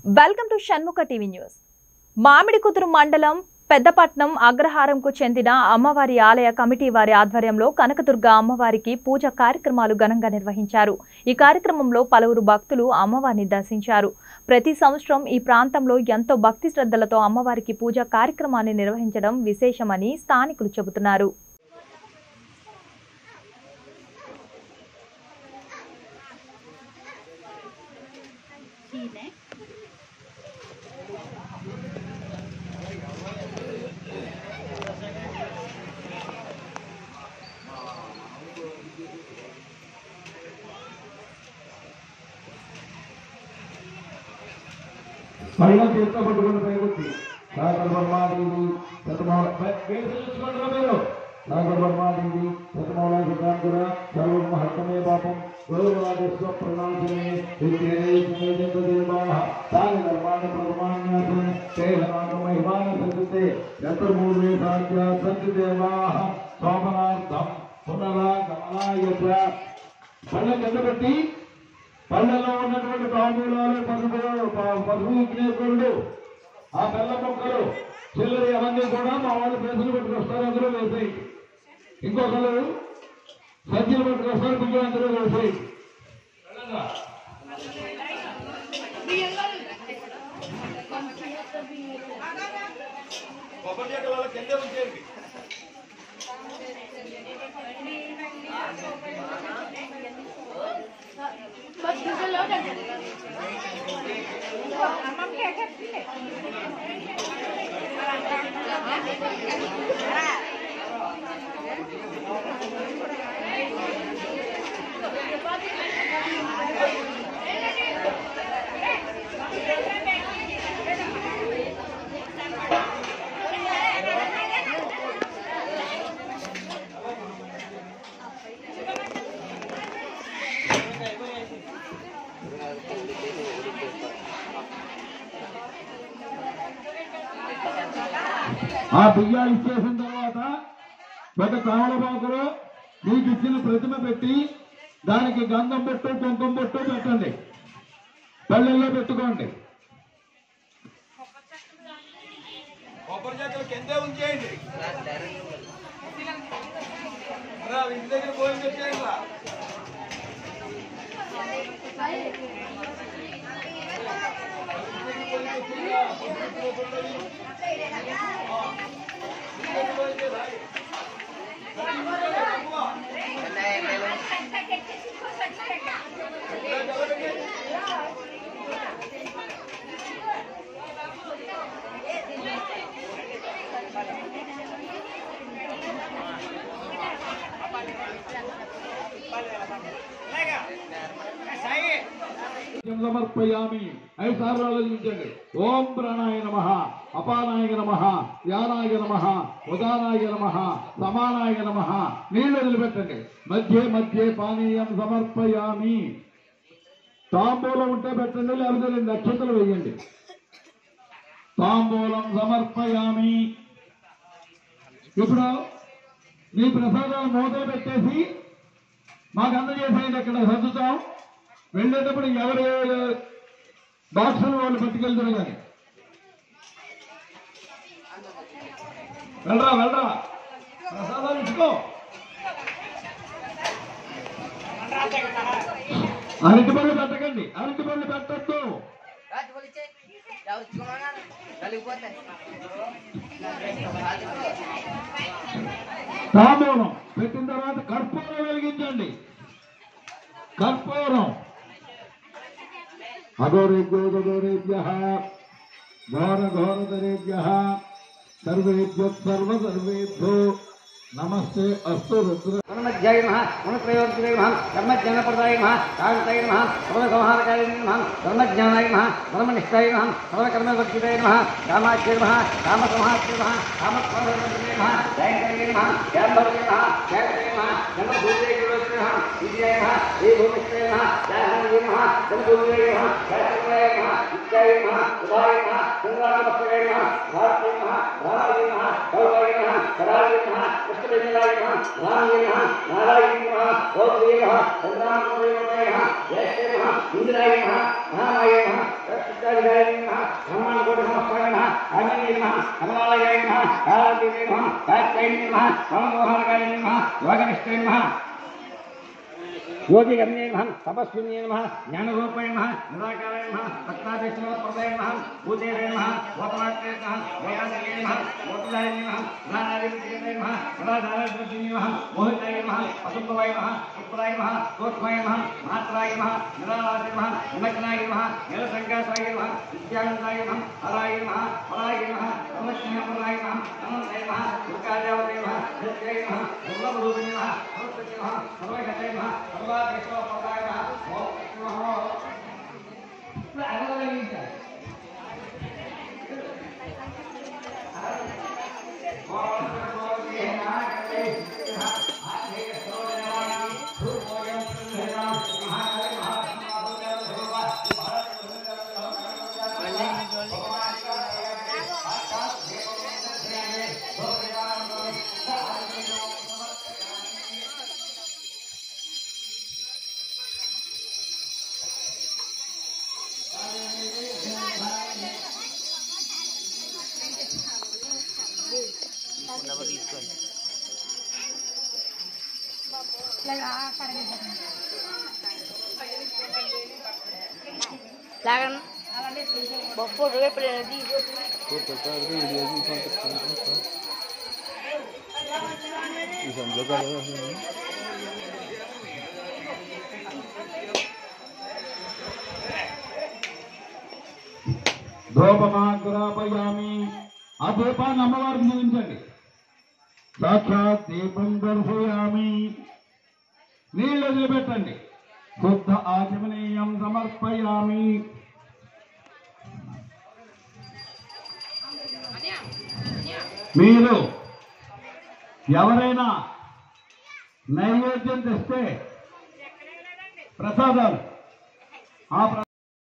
Welcome to Shanmukha TV news Mamidikuduru మండలం పెద్దపట్నం అగ్రహారంకు చెందిన అమ్మవారి ఆలయ కమిటీ వారి ఆధ్వర్యంలో కనకదుర్గ అమ్మవారికి పూజ కార్యక్రమాలు ఘనంగా నిర్వహించారు ఈ కార్యక్రమంలో పలువురు భక్తులు అమ్మవారిని దర్శించారు ప్రతి సంవత్సరం ఈ ప్రాంతంలో ఎంతో భక్తి శ్రద్ధలతో అమ్మవారికి పూజ కార్యక్రమాన్ని నిర్వహించడం విశేషమని స్థానికులు చెబుతున్నారు పైన చేతితో పట్టుకుని పైకొచ్చి సాగర్ వర్మాదేవి శతమౌళ వేసుకుంటారా మీరు సాగర్ వర్మాదేవి శతమౌళ సిద్ధాంతుల సర్వం మహత్తమే పాపం గౌరవాదేశ్వ ప్రణాశమే విద్యేదేవాహ తాని ధర్మాన్ని ప్రథమాన్యాసం తేహనాక మహిమాన సంచితే యత్రమూర్వే సాధ్య సంచి దేవాహ సోమనార్థం పునరాగమనాయ చ పళ్ళ కింద పెట్టి పళ్ళలో ఉన్నటువంటి తాంబూలాలు పసుపు ప- పసుపు విఘ్నేశ్వరుడు ఆ బెల్ల మొక్కలు చిల్లరి అవన్నీ కూడా మా వాళ్ళు పేసులు పట్టుకొస్తారు అందరూ వేసాయి ఇంకొకరు సజ్జలు పట్టుకొస్తారు బియ్యం అందరూ వేసాయి ఆ బియ్యాలు ఇచ్చేసిన తర్వాత ఒక తామలపాకులో మీకు ఇచ్చిన ప్రతిమ పెట్టి దానికి గంధం బొట్టు కుంకుమ బొట్టు పెట్టండి పల్లెల్లో పెట్టుకోండి కొబ్బరి చెక్కలు కిందే ఉంచేయండి రా, ఇంటి దగ్గర భోజనం పెట్టేయండి రా. సమర్పయామి ఐదు సార్లు ఆలోచించండి ఓం ప్రాణాయ నమ అపానాయ నమ యానాయ నమ ఉదానాయ నమ సమానాయ నమ నీళ్లు వదిలిపెట్టండి మధ్య మధ్య పానీయం సమర్పయామి తాంబూలం ఉంటే పెట్టండి లేకపోతే రెండు నక్షత్రాలు వేయండి తాంబూలం సమర్పయామి ఇప్పుడు మీ ప్రసాదాలు మూతలు పెట్టేసి మాకు అందజేసేయండి అక్కడ సర్దుతాం వెళ్ళేటప్పుడు ఎవరు బాక్సులు వాళ్ళు పట్టుకెళ్తారు కానీ వెళ్ళరా వెళ్ళరా ప్రసాదాలు ఇచ్చుకో అరటి పళ్ళు పెట్టకండి అరటి పళ్ళు పెట్టద్దు రాజు పోలిచ్చే ఎవరు ఇచ్చుకున్నాను కలిగిపోతే తాంబూలం పెట్టిన తర్వాత కర్పూరం వెలిగించండి కర్పూరం అఘోరేభ్యో గోరేభ్య ఘోర ఘోరతరేభ్య సర్వేభ్యో సర్వ సర్వేభ్యో నమస్తే అస్తు రుద్ర హనుమధ్యాయ నమ హనుప్రయోగ నమ ధర్మజ్ఞానప్రదాయ నమ కాంతాయ నమ సర్వసంహారకాయ నమ ధర్మజ్ఞానాయ నమ ధర్మనిష్టాయ నమ సర్వకర్మవర్జితాయ నమ కామాఖ్య నమ కామసంహార్య నమ కామక్రోధాయ నమ జయంకరాయ నమ జాంబవయ నమ జయకరాయ నమ జన్మభూతయ నమ నమః విద్యాయ నమః శ్రీ భూమిష్ఠే నమః జాహ్నవీ నమః జనభూమియే నమః జయకర్మయ నమః విద్యాయ నమః ఉదాయ నమః చంద్రామస్తకే నమః భారతే నమః రామాయ నమః గౌరవాయ నమః కరాయ నమః కృష్ణవేదాయ నమః రామాయ నమః నారాయణ నమః గౌరవే నమః చంద్రామస్తకే నమః జయశ్రీ నమః ఇంద్రాయ నమః మహామాయ నమః రక్షితాయ నమః బ్రహ్మాండ నమస్కారాయ నమః ఆంజనేయ నమః కమలాయ నమః కాళదేవే నమః కాత్యాయ నమః రామమోహనకాయ నమః యోగనిష్ఠే నమః యోగిగమ్యే నమః తపస్విన్యే నమః జ్ఞానరూపాయ నమః నిరాకారాయ నమః భక్తాదేశ్వరప్రదాయ నమః భూదేవే నమః గోపమాత్రే నమః గోయాదేవే నమః గోపదాయ నమః నారాయణదేవే నమః సదాధారాయ నమః మోహితాయ నమః వసుంభవాయ నమః పుత్రాయ నమః గోత్మాయ నమః మాత్రాయ నమః నిరాలాయ నమః నిమగ్నాయ నమః నీలసంకాసాయ నమః విద్యానందాయ నమః హరాయ నమః హరాయ నమః బ్రహ్మజ్ఞానపరాయ నమః అనంతాయ నమః దుర్గాదేవతే నమః నిత్యాయ నమః దుర్లభరూపిణి నమః సరస్వతి నమః సర్వగతే నమః సర్వాదేశ్వరప్రదాయ నమః ఓం నమః ఇప్పుడు అడగగలిగించాలి లాగన్ బొప్పు రేపు ధూపమాగ్రాపయామి ఆ దీపాన్ని అమ్మవారికి చూపించండి సాక్షాత్ దీపం దర్శయామి నీళ్ళు వదిలిపెట్టండి శుద్ధ ఆచమనీయం సమర్పయామి మీరు ఎవరైనా నైవేద్యం తెస్తే ప్రసాదాలు ఆ ప్ర-